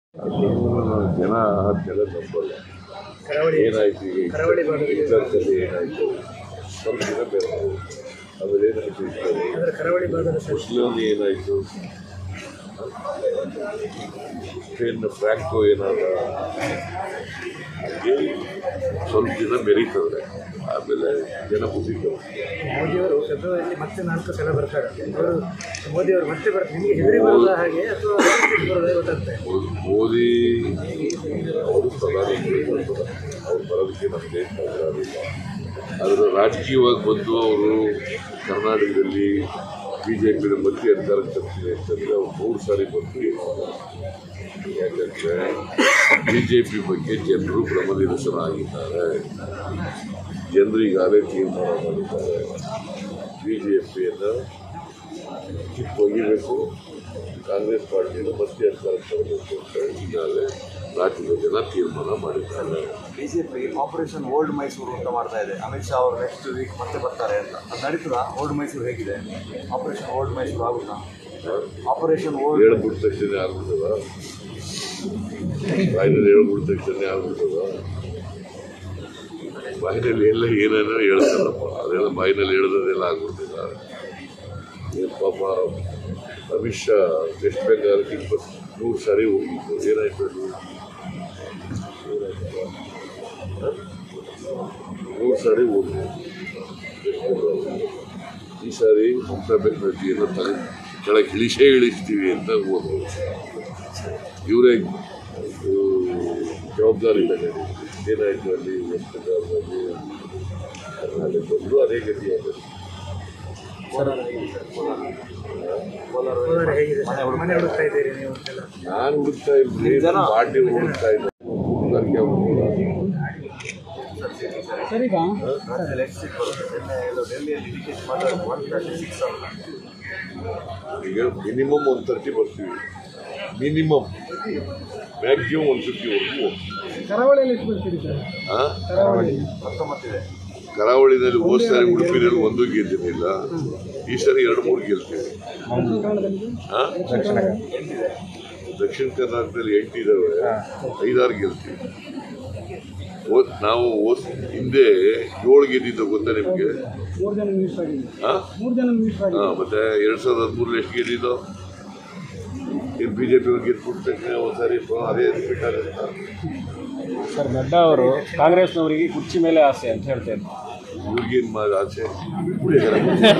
ಜನ ಜನ ನಂಬಲ್ಲ ಕರಾವಳಿ ಏನಾಯ್ತು ಈಗ ಕರಾವಳಿ ಭಾಗದಲ್ಲಿ ಇದ್ರಲ್ಲಿ ಏನಾಯ್ತು ಸ್ವಲ್ಪ ದಿನ ಬೇರೆ ಆಮೇಲೆ ಏನಾಯ್ತು ಇದ್ರಲ್ಲಿ ಅಂದರೆ ಕರಾವಳಿ ಭಾಗದ ಸರ್ ಮುಸ್ಲಿಮ್ ಏನಾಯ್ತು ಏನು ಫ್ರ್ಯಾಂಕೋ ಏನಾದ ಹಾಗೆ ಸ್ವಲ್ಪ ದಿನ ಮೆರೀತದೆ ಆಮೇಲೆ ಜನ ಬುದ್ಧಿ ಕಲಿಸ್ತಾರೆ. ಮೋದಿಯವರು ಫೆಬ್ರವರಿಯಲ್ಲಿ ಮತ್ತೆ ನಾಲ್ಕು ಸಲ ಬರ್ತಾರೆ ಅವರು ಮೋದಿಯವರು ಮತ್ತೆ ಬರ್ತಾರೆ ನಿಮಗೆ ಹೆದರಿ ಬರೋದ ಹಾಗೆ ಅಥವಾ ಬರೋದೇ ಗೊತ್ತಾಗ್ತದೆ ಮೋ- ಮೋದಿ ಅವರು ಪ್ರಧಾನಿ ಅವ್ರು ಬರೋದಕ್ಕೆ ನಮಗೆ ತಕರಾರಿಲ್ಲ ಆದರೆ ರಾಜಕೀಯವಾಗಿ ಬಂದು ಅವರು ಕರ್ನಾಟಕದಲ್ಲಿ ಬಿ ಜೆ ಪಿನ ಮಂತ್ರಿ ಅಧಿಕಾರಕ್ಕೆ ತರ್ತೀನಿ ಅಂತಂದರೆ ಅವ್ರು ಮೂರು ಸಾರಿ ಮಂತ್ರಿ ಯಾಕಂದರೆ ಬಿ ಜೆ ಪಿ ಬಗ್ಗೆ ಜನರು ಭ್ರಮನಿರಸರಾಗಿದ್ದಾರೆ ಜನರು ಈಗಾಗಲೇ ತೀರ್ಮಾನ ಮಾಡಿದ್ದಾರೆ ಬಿ ಜೆ ಪಿಯನ್ನು ಕಿತ್ತೊಗಿಬೇಕು ಕಾಂಗ್ರೆಸ್ ಪಾರ್ಟಿಯನ್ನು ಮತ್ತೆ ಅಧಿಕಾರಕ್ಕೆ ತರಬೇಕು ಅಂತ ಈಗಾಗಲೇ ರಾಜ್ಯದ ಜನ ತೀರ್ಮಾನ ಮಾಡಿದ್ದಾರೆ ಬಿಜೆಪಿ ಆಪರೇಷನ್ ಓಲ್ಡ್ ಮೈಸೂರು ಅಂತ ಮಾಡ್ತಾ ಇದೆ ಅಮಿತ್ ಶಾ ಅವರು ನೆಕ್ಸ್ಟ್ ವೀಕ್ ಮತ್ತೆ ಬರ್ತಾರೆ ಅಂತ ಅದು ನಡೀತದಾ ಓಲ್ಡ್ ಮೈಸೂರು ಹೇಗಿದೆ ಆಪರೇಷನ್ ಓಲ್ಡ್ ಮೈಸೂರು ಆಗುತ್ತಾ ಆಪರೇಷನ್ ಓಲ್ಡ್ ಹೇಳ್ಬಿಟ್ಟ ತಕ್ಷಣ ಆಗ್ಬಿಡ್ತದ ಬಾಯಿನಲ್ಲಿ ಹೇಳ್ಬಿಟ್ಟ ತಕ್ಷಣ ಆಗ್ಬಿಡ್ತದ ಬಾಯಿನಲ್ಲಿ ಎಲ್ಲ ಏನೇನೋ ಹೇಳ್ತಾರಪ್ಪ ಅದೆಲ್ಲ ಬಾಯಿನಲ್ಲಿ ಹೇಳ್ದದೆಲ್ಲ ಆಗ್ಬಿಡ್ತದ ಏನ್ ಪಾಪ ಅಮಿತ್ ಶಾ ವೆಸ್ಟ್ ಬೆಂಗಾಲ್ಗೆ ಇಪ್ಪತ್ತು ನೂರು ಸಾರಿ ಹೋಗಿದ್ದು ಏನಾಯ್ತು ಅದು ಏನಾಯ್ತು? ಹ? ನೂರು ಸಾರಿ ಹೋಗಿದ್ದು ವೆಸ್ಟ್ ಬೆಂಗಾಲ್ ಈ ಸಾರಿ ಮಮತಾ ಬೆನರ್ಜಿಯನ್ನು ತಲೆ ಕೆಳಗೆ ಇಳಿಸೇ ಇಳಿಸ್ತೀವಿ ಅಂತ ಹೋದ್ರು ಇವರೇ ಜವಾಬ್ದಾರಿ ತಗೊಂಡು ಏನಾಯಿತು ಅಲ್ಲಿ ವೆಸ್ಟ್ ಬೆಂಗಾಲ್ನಲ್ಲಿ ಕರ್ನಾಟಕ ಬಂದರು ಅದೇ ಗತಿಯಾಗಿದೆ ಕೋಲಾರ ಹೇಗಿದೆ ಸರ್ ಮನೆ ಹುಡುಕ್ತಾ ಇದ್ದೀರಿ ನೀವು ಅಂತೆಲ್ಲ ನಾನು ಹುಡುಕ್ತಾ ಇದ್ದೀನಿ ಪಾರ್ಟಿ ಹುಡುಕ್ತಾ ಇದ್ದೆ ಹುಡುಗರಿಗೆ ರಾಜ್ಯದಲ್ಲಿ ಎಷ್ಟು ಸೀಟ್ ಬರುತ್ತೆ ನಿನ್ನೆ ಇದು ಡೆಲ್ಲಿಯಲ್ಲಿ ಡಿ ಕೆ ಶಿ ಮಾತಾಡೋದು ಒನ್ ತರ್ಟಿ ಸಿಕ್ಸ್ ಅಂತ ಈಗ ಮಿನಿಮಮ್ ಒಂದು ತರ್ಟಿ ಬರ್ತೀವಿ ಮಿನಿಮಮ್ ಮ್ಯಾಕ್ಸಿಮಮ್ ಒನ್ ಫಿಫ್ಟಿವರೆಗೂ ಕರಾವಳಿಯಲ್ಲಿ ಎಷ್ಟು ಬರ್ತೀರಿ ಸರ್ ಹಾಂ ಹತ್ತೊಂಬತ್ತಿದೆ ಕರಾವಳಿನಲ್ಲಿ ಹೋದ ಸಾರಿ ಉಡುಪಿನಲ್ಲಿ ಒಂದು ಗೆದ್ದಿರಲಿಲ್ಲ ಈ ಸಾರಿ ಎರಡು ಮೂರು ಗೆಲ್ತೀವಿ ಹಾ? ದಕ್ಷಿಣ ಕರ್ನಾಟಕದಲ್ಲಿ ಎಂಟು ಇದಾವೆ ಐದಾರು ಗೆಲ್ತೀವಿ ಹೋದ್- ನಾವು ಹೋದ್ ಹಿಂದೆ ಏಳು ಗೆದ್ದಿದ್ದು ಗೊತ್ತಾ ನಿಮಗೆ ಮೂರು ಜನ ಮಿನಿಸ್ಟರ್ ಆಗಿದೆ ಹಾ ಮೂರು ಜನ ಮಿನಿಸ್ಟರ್ ಹಾ, ಮತ್ತೆ ಎರಡ್ ಸಾವಿರದ ಹದಿಮೂರಲ್ಲಿ ಎಷ್ಟು ಗೆದ್ದಿದ್ದು ಏನು ಬಿ ಜೆ ಪಿ ಗೆದ್ಬಿಟ್ಟ ತಕ್ಷಣ ಒಂದ್ಸಾರಿ ಪುನಃ ಅದೇ ರಿಪೀಟ್ ಆಗುತ್ತಾ ಸರ್ ನಡ್ಡಾ ಅವರು ಕಾಂಗ್ರೆಸ್ನವರಿಗೆ ಕುರ್ಚಿ ಮೇಲೆ ಆಸೆ ಅಂತ ಹೇಳ್ತಾ ಇದ್ರು ಇವ್ರಿಗೇನು ಮಾ ಆಸೆ ಕುಡಿಯೋದರ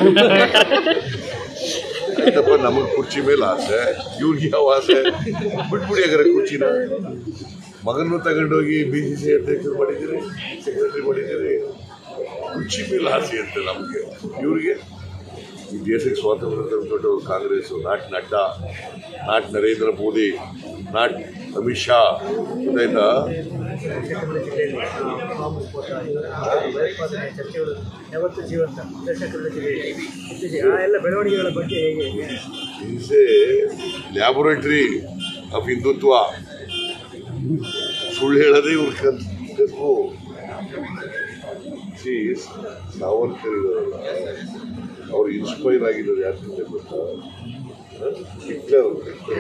ಆಯ್ತಪ್ಪ ನಮಗೆ ಕುರ್ಚಿ ಮೇಲೆ ಆಸೆ ಇವ್ರಿಗೆ ಯಾವ ಆಸೆ ಬಿಟ್ಬಿಡಿ ಹಾಗಾರೆ ಕುರ್ಚಿನ ಮಗನ್ನು ತಗೊಂಡೋಗಿ ಬಿ ಸಿ ಸಿ ಅಧ್ಯಕ್ಷರು ಮಾಡಿದ್ದೀರಿ ಸೆಕ್ರೆಟರಿ ಮಾಡಿದ್ದೀರಿ ಕುರ್ಚಿ ಮೇಲೆ ಆಸೆ ಅಂತೆ ನಮಗೆ ಇವ್ರಿಗೆ ಈ ದೇಶಕ್ಕೆ ಸ್ವಾತಂತ್ರ್ಯ ತಂದುಕೊಟ್ಟು Congress not Nadda not Narendra Modi not Amit Shah ಗೊತ್ತಾಯ್ತಾ ದಕ್ಷಿಣ ಜಿಲ್ಲೆಯಲ್ಲಿ ಬಾಂಬ್ ಸ್ಫೋಟ ಭಯೋತ್ಪಾದನೆ ಚರ್ಚೆಗಳು ಯಾವತ್ತೂ ಜೀವಂತ ದಕ್ಷಿಣ ಕನ್ನಡ ಜಿಲ್ಲೆಯಲ್ಲಿ ಇತ್ತೀಚೆಗೆ ಆ ಎಲ್ಲ ಬೆಳವಣಿಗೆಗಳ ಬಗ್ಗೆ ಹೇಗೆ is a laboratory of Hindutva ಸುಳ್ಳು ಹೇಳೋದೇ ಇವ್ರ ಕಲ್ಪು ಸಿ ಸಾವರ್ಕರ್ ಇದಾರಲ್ಲ ಅವ್ರು ಇನ್ಸ್ಪೈರ್ ಆಗಿರೋದು ಯಾರಿಂದ ಗೊತ್ತಾ ಹ? ಹಿಟ್ಲರ್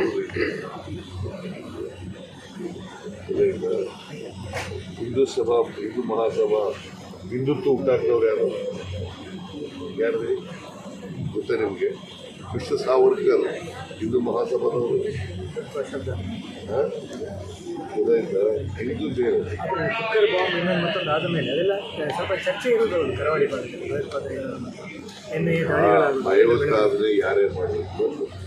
ಗೊತ್ತಾಯ್ತಾ? ಹಿಂದೂ ಸಭಾ ಹಿಂದೂ ಮಹಾಸಭಾ ಹಿಂದುತ್ವ ಹುಟ್ಟಾಕ್ದವ್ರು ಯಾರು ಯಾರು ರೀ? ಗೊತ್ತಾ ನಿಮಗೆ ಕೃಷ್ಣ ಸಾವರ್ಕರ್ ಹಿಂದೂ ಮಹಾಸಭಾದವರು ಶಬ್ದ ಹ? ಗೊತ್ತಾಯ್ತಾ ಹಿಂದೂ ಬೇರೆ ಆದರೆ ಕುಕ್ಕರ್ ಬಾಂಬ್ ಇನ್ನೊಂದು ಮತ್ತೊಂದು ಆದ ಮೇಲೆ ಅದೆಲ್ಲ ಸ್ವಲ್ಪ ಚರ್ಚೆ ಇರೋದು ಹೌದು ಕರಾವಳಿ ಭಾಗದಲ್ಲಿ ಭಯೋತ್ಪಾದನೆ ನಿನ್ನೆ ಈ ದಾಳಿಗಳಾಗುವುದು ಭಯವಸ್ಥ ಆದರೆ ಯಾರೇ ಮಾಡಬೇಕು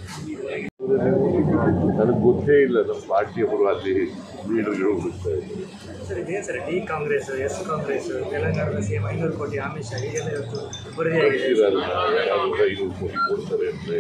ನನಗೆ ಗೊತ್ತೇ ಇಲ್ಲ ನಮ್ಮ ಪಾರ್ಟಿಯವರು ಅಲ್ಲಿ ಲೀಡರ್ಗಳು ಹುಡುಕ್ತಾ ಇದ್ದಾರೆ ಸರ್ ಇದೇನು sir D Congress S Congress ತೆಲಂಗಾಣದ ಸಿ ಎಂ ಐನೂರು ಕೋಟಿ ಅಮಿತ್ ಶಾ ಹೀಗೆಲ್ಲ ಇವತ್ತು ವರದಿಯಾಗಿದೆ ಇರಲ್ಲ ಯಾರಾದ್ರೂ ಐನೂರು ಕೋಟಿ ಕೊಡ್ತಾರೆ ಅಂದರೆ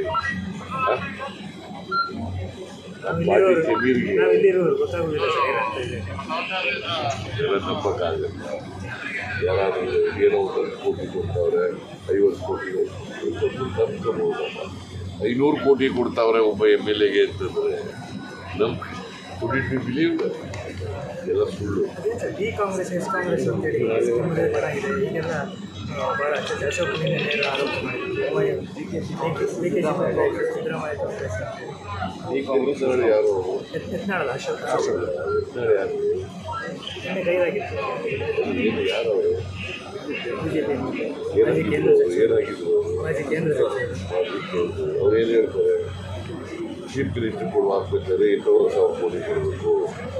ನಮ್ಮ ಪಾರ್ಟಿ ಜಮೀರಿಗೆ ನಾವು ಇಲ್ಲಿರೋರು ಗೊತ್ತಾಗುದಿಲ್ಲ ಸರ್ ಏನಾಗ್ತಾ ಇದೆ ಎಲ್ಲ ನಂಬಕ್ಕಾಗಲ್ಲ ಯಾರಾದರೂ ಏನೋ ಒಂದು ಹತ್ತು ಕೋಟಿ ಕೊಡ್ತಾವ್ರೆ ಐವತ್ತು ಕೋಟಿ ನಂಬ್ಕೋಬಹುದಲ್ಲ ಐನೂರು ಕೋಟಿ ಕೊಡ್ತಾವ್ರೆ ಒಬ್ಬ ಎಮ್ ಎಲ್ ಎಗೆ ಅಂತಂದರೆ ನಮ್ಮ ಕುಡ್ ಇಟ್ ಬಿ ಬಿಲೀವ್ ಎಲ್ಲ ಸುಳ್ಳು ಅದೇ sir D Congress S Congress ಅಂತೇಳಿ ಸಿಕ್ಕಿಂನಲ್ಲಿ ಚೆನ್ನಾಗಿದೆ ಈಗೆಲ್ಲ ಆ, ಭಾಳ ಚರ್ಚೆ ಅಶೋಕ್ ನಿನ್ನೆ ನೇರ ಆರೋಪ ಮಾಡಿದ್ರು D K D K Siddaramaiah Congress ಅಂತೇಳಿ ಈ ಕಾಂಗ್ರೆಸ್ ಯಾರು ಯತ್- ಯತ್ನಾಳಲ್ಲ ಅಶೋಕ್ ಅಶೋಕ್ ನಾಳೆ ಯಾರು ನಿನ್ನೆ ಕೈದಾಗಿತ್ತು ಏನು ಯಾರು ಅವರು ಬಿಜೆಪಿ ಮಾಜಿ ಕೇಂದ್ರ ಏನಾಗಿದ್ರು ಸಚಿವ ಏನಾಗಿದ್ರು ಮಾಜಿ ಕೇಂದ್ರ ಸಚಿವ ಅವ್ರು ಏನು ಹೇಳ್ತಾರೆ ಚೀಫ್ ಮಿನಿಸ್ಟರ್ ಕೊಡುವ ಹಾಕ್ಬೇಕಾದ್ರೆ ಎಂಟೂವರೆ ಸಾವಿರ ಕೋಟಿ ಕೊಡಬೇಕು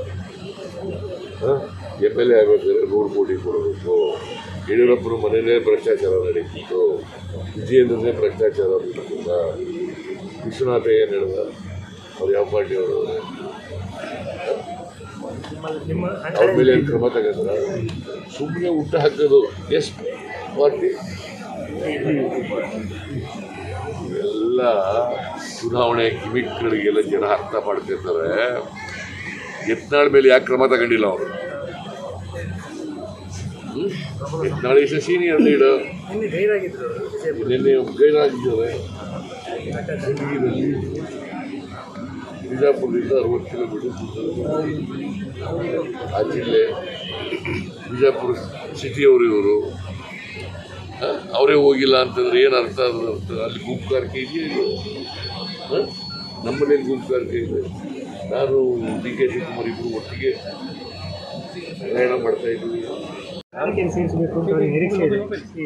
ಎಮ್ ಎಲ್ ಎ ಆಗಬೇಕಾದ್ರೆ ನೂರು ಕೋಟಿ ಕೊಡಬೇಕು ಯಡಿಯೂರಪ್ಪನ ಮನೇಲೇ ಭ್ರಷ್ಟಾಚಾರ ನಡೀತಿತ್ತು ವಿಜಯೇಂದ್ರನೇ ಭ್ರಷ್ಟಾಚಾರ ನಡೀತಿಲ್ಲ ವಿಶ್ವನಾಥ ಏನು ಹೇಳ್ದ ಅವ್ರು ಯಾವ ಪಾರ್ಟಿಯವರು ನಿಮ್ಮಲ್ಲಿ ನಿಮ್ಮ ಅವ್ರ ಮೇಲೆ ಏನು ಕ್ರಮ ತಗೊಂಡ್ರ ಸುಮ್ಮನೆ ಊಟ ಹಾಕೋದು ಎಷ್ಟು ಪಾರ್ಟಿ ಎಲ್ಲ ಚುನಾವಣೆ ಗಿಮಿಕ್ಗಳಿಗೆಲ್ಲ ಜನ ಅರ್ಥ ಮಾಡ್ತಿರ್ತಾರೆ ಯತ್ನಾಳ್ ಮೇಲೆ ಯಾಕೆ ಕ್ರಮ ತಗೊಂಡಿಲ್ಲ ಅವರು ಯತ್ನಾಳ್ ಇಸ್ ಸೀನಿಯರ್ ಲೀಡರ್ ನಿನ್ನೆ ಗೈರಾಗಿದ್ರು ಬಿಜೆಪಿ ನಿನ್ನೆ ಗೈರಾಗಿದ್ದಾರೆ ಬಿಜಾಪುರದಿಂದ ಅರವತ್ತು ಕಿಲೋಮೀಟರ್ ಆ ಜಿಲ್ಲೆ ಬಿಜಾಪುರ ಸಿಟಿಯವರು ಇವರು ಅವರೇ ಹೋಗಿಲ್ಲ ಅಂತಂದ್ರೆ ಏನು ಅರ್ಥ ಅದ್ರ ಅರ್ಥ ಅಲ್ಲಿ ಗುಂಪುಗಾರಿಕೆ ಇದೆಯಾ ಇಲ್ಲ ಹ? ನಮ್ಮನೇಲಿ ಗುಂಪುಗಾರಿಕೆ ಇದೆ ನಾನು ಡಿ ಕೆ ಶಿವಕುಮಾರ್ ಇಬ್ಬರು ಒಟ್ಟಿಗೆ ಪ್ರಯಾಣ ಮಾಡ್ತಾ ಇದ್ದೀವಿ ಯಾರಿಗೆ ಸೇರಿಸಬೇಕು ಅಂತ ಅವ್ರಿಗೆ ನಿರೀಕ್ಷೆ ಇದೆ ಈ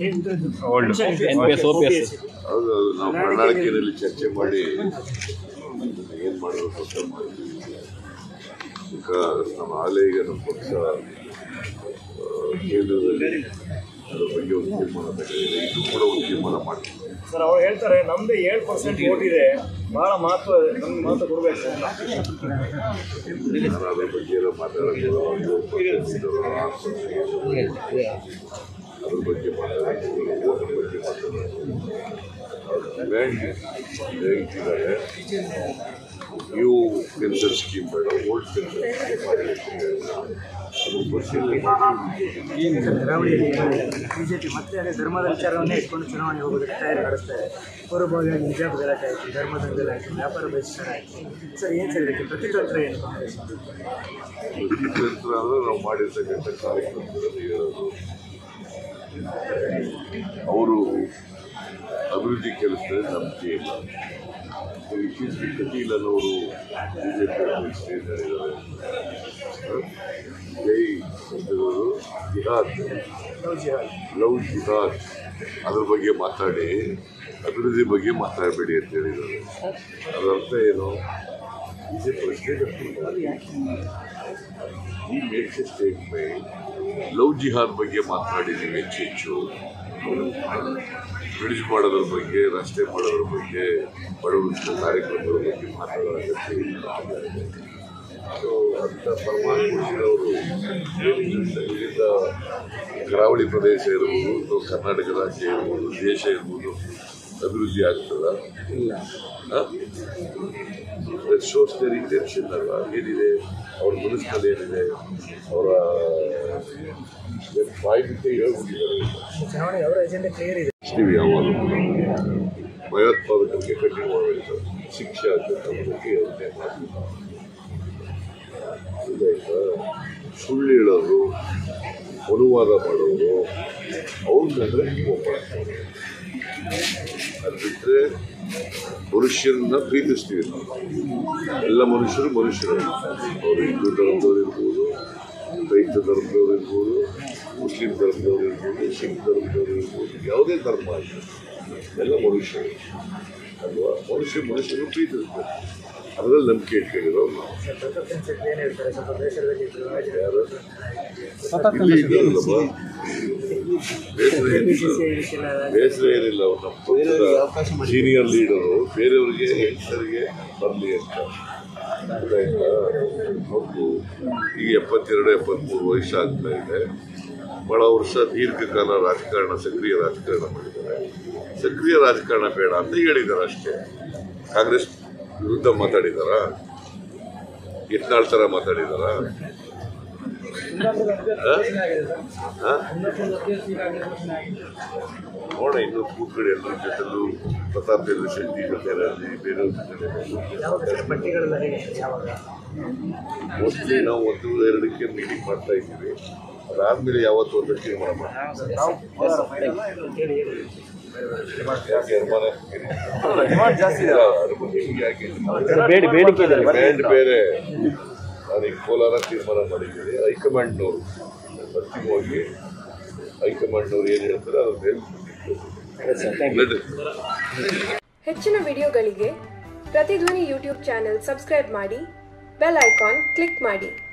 NPS, OPS. ಹೌದು ಹೌದು ನಾವು ಪ್ರಣಾಳಿಕೆಯಲ್ಲಿ ಚರ್ಚೆ ಮಾಡಿ ಏನು ಮಾಡಬೇಕು ಅಂತ ಮಾಡಿದ್ವಿ ಈಗ ನಮ್ಮ ಆಲೇ ಈಗ ನಮ್ಮ ಪಕ್ಷ ಆ, ಕೇಂದ್ರದಲ್ಲಿ ಅದ್ರ ಬಗ್ಗೆ ಒಂದು ತೀರ್ಮಾನ ತಗೊಂಡಿದೆ ಇದು ಕೂಡ ಒಂದು ತೀರ್ಮಾನ ಮಾಡ್ತೀವಿ ಸರ್ ಅವ್ರು ಹೇಳ್ತಾರೆ ನಮ್ದು ಏಳು ಪರ್ಸೆಂಟ್ ಓಟ್ ಇದೆ ಬಹಳ ಮಹತ್ವ ನಮ್ಗೆ ಮಹತ್ವ ಕೊಡಬೇಕು ಅಂತ ನಾನು ಅದ್ರ ಬಗ್ಗೆ ಎಲ್ಲ ಮಾತಾಡೋದು ಒಂದು percent ಇದ್ದವರು ಆರು percent ಇದ್ದವರು. ಅದ್ರ ಬಗ್ಗೆ ಮಾತಾಡೋದು ಓದ್ರ ಬಗ್ಗೆ ಮಾತಾಡೋದು ಡಿಮ್ಯಾಂಡ್ ಹೇಳ್ತಿದ್ದಾರೆ ನೀವು ಪೆನ್ಷನ್ ಸ್ಕೀಮ್ ಬೇಡ ಓಲ್ಡ್ ಪೆನ್ಷನ್ ಸ್ಕೀಮ್ ಅದು ಪರಿಶೀಲನೆ ಮಾಡಿ ಕರಾವಳಿಯಲ್ಲಿ ಬಿಜೆಪಿ ಮತ್ತೆ ಅದೇ ಧರ್ಮದ ವಿಚಾರವನ್ನೇ ಇಟ್ಕೊಂಡು ಚುನಾವಣೆ ಹೋಗೋದಕ್ಕೆ ತಯಾರಿ ನಡೆಸ್ತಾ ಇದೆ ಪೂರ್ವಭಾವಿಯಾಗಿ ಹಿಜಾಬ್ ಗಲಾಟೆ ಆಯಿತು ಧರ್ಮ ದಂಗಲ್ ಆಯಿತು ವ್ಯಾಪಾರ ಬಹಿಷ್ಕಾರ ಆಯಿತು ಸರ್ ಏನು ಸರ್ ಇದಕ್ಕೆ ಪ್ರತಿತಂತ್ರ ಏನು ಪ್ರತಿತಂತ್ರ ಅಂದರೆ ನಾವು ಮಾಡಿರ್ತಕ್ಕಂಥ ಕಾರ್ಯಕ್ರಮಗಳಲ್ಲಿ ಹೇಳೋದು ಅವರು ಅಭಿವೃದ್ಧಿ ಕೆಲಸದಲ್ಲಿ ನಂಬಿಕೆ ಇಲ್ಲ ಇತ್ತೀಚೆಗೆ ಕಟೀಲ್ ಅನ್ನೋರು ಬಿ ಜೆ ಪಿ ಸ್ಟೇಟ್ ಹೇಳಿದ್ದಾರೆ ಜೈ ಅಂತವರು ಜಿಹಾದ್ ಲವ್ ಜಿಹಾದ್ ಲವ್ ಜಿಹಾದ್ ಅದ್ರ ಬಗ್ಗೆ ಮಾತಾಡಿ ಅಭಿವೃದ್ಧಿ ಬಗ್ಗೆ ಮಾತಾಡಬೇಡಿ ಅಂತ ಹೇಳಿದ್ದಾರೆ ಅದರ ಅರ್ಥ ಏನು ಬಿ ಜೆ ಪಿ ಸ್ಟೇಟ್ ಈ ಮೇಕ್ಸ್ ಎ ಸ್ಟೇಟ್ಮೆಂಟ್ ಲವ್ ಜಿಹಾದ್ ಬಗ್ಗೆ ಮಾತನಾಡಿ ನೀವು ಹೆಚ್ಚು ಹೆಚ್ಚು ಬ್ರಿಡ್ಜ್ ಮಾಡೋದ್ರ ಬಗ್ಗೆ ರಸ್ತೆ ಮಾಡೋದ್ರ ಬಗ್ಗೆ ಬಡವರ ಕಾರ್ಯಕ್ರಮಗಳ ಬಗ್ಗೆ ಮಾತಾಡೋ ಅಗತ್ಯ ಇಲ್ಲ ಸೊ ಅಂತ ಪರಮಾತ್ಮರು ಇಲ್ಲಿಂದ ಕರಾವಳಿ ಪ್ರದೇಶ ಇರ್ಬೋದು ಅಥವಾ ಕರ್ನಾಟಕ ರಾಜ್ಯ ಇರ್ಬೋದು ದೇಶ ಇರ್ಬೋದು ಅಭಿವೃದ್ಧಿ ಆಗ್ತದ ಇಲ್ಲ ಶೋಸ್ ದೇರ್ ಇಂಟೆನ್ಷನ್ ಅಲ್ವಾ ಏನಿದೆ ಅವ್ರ ಮನಸ್ಸಿನಲ್ಲಿ ಏನಿದೆ ಅವರ ಬಾಯಿ ಬಿಟ್ಟು ಹೇಳ್ಬಿಟ್ಟಿದ್ದಾರೆ ಚುನಾವಣೆ ಅವರ ಎಜೆಂಡಾ ಕ್ಲಿಯರ್ ಇದೆ ನೀವು ಯಾವಾಗಲೂ ಭಯೋತ್ಪಾದಕರಿಗೆ ಕಠಿಣ ಮಾಡಬೇಕು ಶಿಕ್ಷೆ ಆಗಬೇಕು ಅನ್ನೋ ಬಗ್ಗೆ ಯೋಚನೆ ಮಾಡಬೇಕು ಗೊತ್ತಾಯ್ತಾ ಸುಳ್ಳು ಹೇಳೋರು ಅನುವಾದ ಮಾಡೋರು ಅವ್ರನ್ನಂದ್ರೆ ಕೋಪ ಅದು ಬಿಟ್ಟರೆ ಮನುಷ್ಯರನ್ನ ಪ್ರೀತಿಸ್ತೀವಿ ನಾವು ಎಲ್ಲ ಮನುಷ್ಯರು ಮನುಷ್ಯರು ಅವರು ಹಿಂದೂ ಧರ್ಮದವ್ರು ಇರ್ಬೋದು ಕ್ರೈಸ್ತ ಧರ್ಮದವ್ರು ಇರ್ಬೋದು ಮುಸ್ಲಿಂ ಧರ್ಮದವ್ರು ಇರ್ಬೋದು ಸಿಖ್ ಧರ್ಮದವ್ರು ಇರ್ಬೋದು ಯಾವುದೇ ಧರ್ಮ ಆಗಲಿ ಎಲ್ಲ ಮನುಷ್ಯರು ಅಲ್ವಾ ಮನುಷ್ಯ ಮನುಷ್ಯರು ಪ್ರೀತಿಸ್ಬೇಕು ಅದರಲ್ಲಿ ನಂಬಿಕೆ ಇಟ್ಕೊಂಡಿರೋ ನಾವು ಸರ್ ಪ್ರತಾಪ್ ಸಿಂಗ್ ಏನು ಹೇಳ್ತಾರೆ ಸ್ವಲ್ಪ ಬೇಸರದಲ್ಲಿ ಇದ್ರು ರಾಜರು ಯಾರು ಇಲ್ಲಿ ಇದ್ದಾರಲ್ಲಪ್ಪ ಬೇಸರ ಏನಿಲ್ಲ ವಿಷಯ ಬೇಸರ ಏನಿಲ್ಲ ಅವ್ರು ನಮ್ಮ ಪಕ್ಷದ ಸೀನಿಯರ್ ಲೀಡರು ಬೇರೆಯವರಿಗೆ ಯಂಗ್ಸ್ಟರ್ಗೆ ಬರಲಿ ಅಂತ ಗೊತ್ತಾಯ್ತಾ ಹೌದು ಈಗ ಎಪ್ಪತ್ತೆರಡು ಎಪ್ಪತ್ತ್ಮೂರು ವಯಸ್ಸು ಆಗ್ತಾ ಇದೆ ಬಹಳ ವರ್ಷ ದೀರ್ಘಕಾಲ ರಾಜಕಾರಣ ಸಕ್ರಿಯ ರಾಜಕಾರಣ ಮಾಡಿದ್ದಾರೆ ಸಕ್ರಿಯ ರಾಜಕಾರಣ ಬೇಡ ಅಂತ ಹೇಳಿದ್ದಾರೆ ಅಷ್ಟೇ ಕಾಂಗ್ರೆಸ್ ವಿರುದ್ಧ ಮಾತಾಡಿದಾರಾ ಯತ್ನಾಳ್ ಥರ ಮಾತಾಡಿದಾರಾ ಆ? ಆ? ನೋಡ ಇನ್ನು ಕೂತ್ಕಡೆ ಎಲ್ಲರ ಜೊತೆಲೂ ಪ್ರತಾಪ್ ಚಂದ್ರ ಶೆಟ್ಟಿ ಜೊತೆಯಲ್ಲಿ ಬೇರೆಯವ್ರ ಜೊತೆ ಯಾವಾಗ ಪಟ್ಟಿಗಳೆಲ್ಲ ಹೇಗೆ ಯಾವಾಗ ಮೋಸ್ಟ್ಲಿ ನಾವು ಒಂದು ಎರಡಕ್ಕೆ ಮೀಟಿಂಗ್ ಮಾಡ್ತಾ ಇದ್ದೀವಿ ಅದಾದ್ಮೇಲೆ ಯಾವತ್ತು ಒಂದು ತೀರ್ಮಾನ ಮಾಡ್ತೀವಿ ಹೇಳಿ ಹೇಳಿ ಯಾಕೆ ಅನುಮಾನ ಡಿಮಾಂಡ್ ಜಾಸ್ತಿ ಇದೆ ಅನುಮಾನ ನಿಮ್ಗೆ ಯಾಕೆ ಬೇಡಿ ಬೇಡಿಕೆ ಇದೆ ಬ್ರ್ಯಾಂಡ್ ಬೇರೆ ನಾನು ಈ ಕೋಲಾರ ತೀರ್ಮಾನ ಮಾಡಿದ್ದೀನಿ ಹೈಕಮಾಂಡ್ನವರು ಅಂತಿಮವಾಗಿ ಹೈಕಮಾಂಡ್ನವ್ರು ಏನು ಹೇಳ್ತಾರೆ ಅದನ್ನು ಹೇಳ್ತೀನಿ ಹೆಚ್ಚಿನ ವಿಡಿಯೋಗಳಿಗೆ ಪ್ರತಿಧ್ವನಿ ಯೂಟ್ಯೂಬ್ ಚಾನೆಲ್ ಸಬ್ಸ್ಕ್ರೈಬ್ ಮಾಡಿ ಬೆಲ್ ಐಕಾನ್ ಕ್ಲಿಕ್ ಮಾಡಿ